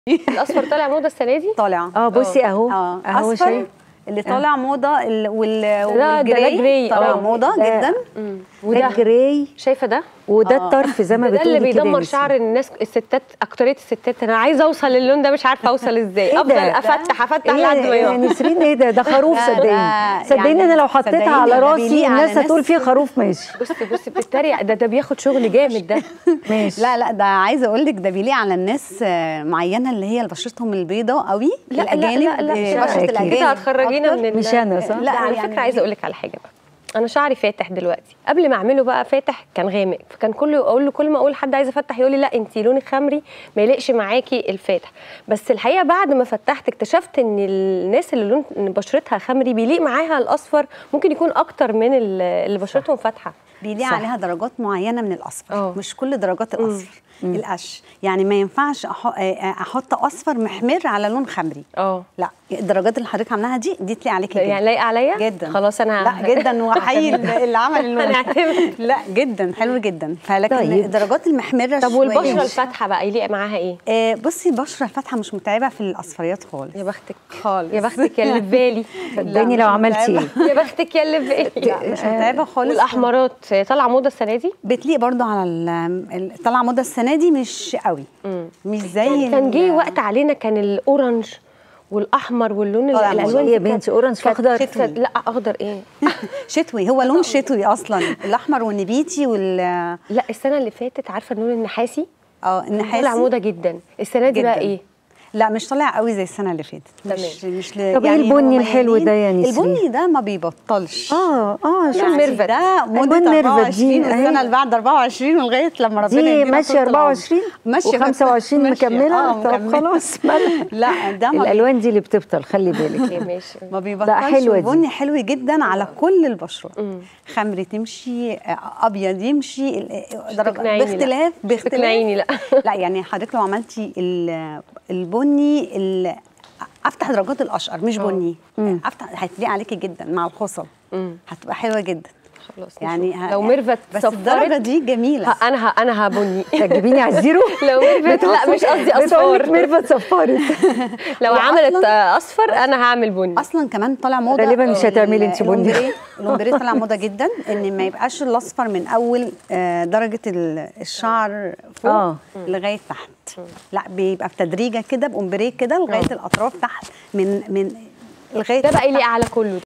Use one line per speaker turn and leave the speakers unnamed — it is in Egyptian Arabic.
الاصفر طالع موضه السنه دي
طالع
اه بصي اهو
اه
اهو
اصفر
شايف
اللي طالع موضه ال- وال
ده- ده
والجراي
جراي،
طالع
اه.
موضه
ده-
جدا
مم.
ده
وده
الجراي
شايفه ده
وده
آه.
الطرف زي ما
ده
بتقولي
اللي
كده
بيدمر
يا
شعر الناس الستات اكتريه الستات انا عايزه اوصل للون ده مش عارفه اوصل ازاي
إيه ده؟
افضل
ده-
افتح افتح
ايه
لحد ما
يا
يقع
نسرين ايه ده ده خروف
لا،
صدقيني
ده
صدقيني
يعني
انا لو حطيتها
صدقيني
على
ده
راسي
بيليق على
الناس هتقول
ناس-
فيه خروف ماشي
بصي بصي بتتريق ده ده بياخد شغل جامد ده
ماشي
لا لا ده عايزه اقول لك ده بيليق على الناس آه، معينه اللي هي بشرتهم البيضاء قوي
لا لا
الاجانب
لا لا
آه،
لا
بشره
أكيد.
الاجانب
كده هتخرجينا
أكتر.
من ال-
مش أنا، صح؟
لا على
يعني
فكره عايزه اقول لك على حاجه بقى انا شعري فاتح دلوقتي قبل ما اعمله بقى فاتح كان غامق فكان كله اقول له كل ما اقول حد عايزه افتح يقول لي لا انت لونك خمري ما يليقش معاكي الفاتح بس الحقيقه بعد ما فتحت اكتشفت ان الناس اللي لون إن بشرتها خمري بيليق معاها الاصفر ممكن يكون اكتر من ال- اللي بشرتهم فاتحه
بيليق
صح.
عليها درجات معينه من الاصفر
اه.
مش كل درجات الاصفر القش يعني ما ينفعش أح- آه، احط اصفر محمر على لون خمري
اه
لا الدرجات اللي حضرتك عاملاها دي دي تليق عليكي جدا
يعني لايقه عليا
جدا
خلاص انا
لا جدا واحيي اللي عمل اللون
هنعتمد.
لا جدا حلو جدا فلكن
طيب.
الدرجات المحمره
طب
شوية
والبشره
مش-
الفاتحه بقى يليق معاها ايه
آه بصي البشره الفاتحه مش متعبه في الاصفريات خالص
يا بختك
خالص
يا بختك يا اللي في بالي
صدقني
مش
لو عملتي
متعبة.
ايه
يا بختك يا اللي في بالي
لا مش متعبه خالص
والاحمرات طالعه موضه السنه دي
بتليق برضو على ال- ال- طالعه موضه السنه دي مش قوي مش زي
كان
ال-
جه وقت علينا كان الاورنج والاحمر واللون
طالع
الالوان
موضة.
دي
يا
كانت-
بنتي اورنج في
كانت-
اخضر
كانت- لا اخضر ايه
شتوي هو لون شتوي اصلا الاحمر والنبيتي وال
لا السنه اللي فاتت عارفه اللون النحاسي
اه
طلع
النحاسي
موضه جدا السنه دي بقى
جداً.
ايه
لا مش طالع قوي زي السنه اللي فاتت مش
تمام.
مش ل-
طب إيه
يعني
البني
هو
الحلو ده يا
ميالين.
نسرين؟
البني ده ما بيبطلش
اه اه شوف
يعني ميرفت.
ده
البن
مده
ميرفت
24
دي
والسنه
أهي.
اللي بعد 24 ولغايه لما ربنا
دي
يدينا
ماشيه
طول العمر.
24
ماشيه
و25
ماشية.
مكمله
آه،
طب
مكملة.
خلاص مالها
لا ده ما
الالوان دي اللي بتبطل خلي بالك
إيه ماشي
ما بيبطلش
حلوة دي.
وبني حلو جدا على كل البشره خمري تمشي آه، ابيض يمشي ال- درجة
تقنعيني لا.
باختلاف
مش
باختلاف
تقنعيني لا
لا يعني حضرتك لو عملتي ال- البني ال- افتح درجات الاشقر مش بني افتح هتليق عليكي جدا مع الخصل
مم.
هتبقى حلوه جدا
خلاص
يعني
نشوف.
ه-
لو ميرفت
بس الدرجه
صفرت
دي جميله
ه- انا ه- انا هبني
تجيبيني على الزيرو
لو ميرفت لا مش قصدي
بتقول لك
اصفار
ميرفت صفرت
لو
هو
عملت
أصلاً-
آه، اصفر انا هعمل بني
اصلا كمان طالع موضه
غالباً مش هتعملي انت بني.
الأومبريه- الاومبريه طالع موضه جدا ان ما يبقاش الاصفر من اول آه، درجه ال- الشعر فوق
آه.
لغايه تحت لا بيبقى بتدريجه كده باومبريه كده لغايه الاطراف تحت من من لغايه
ده بقى يليق على كله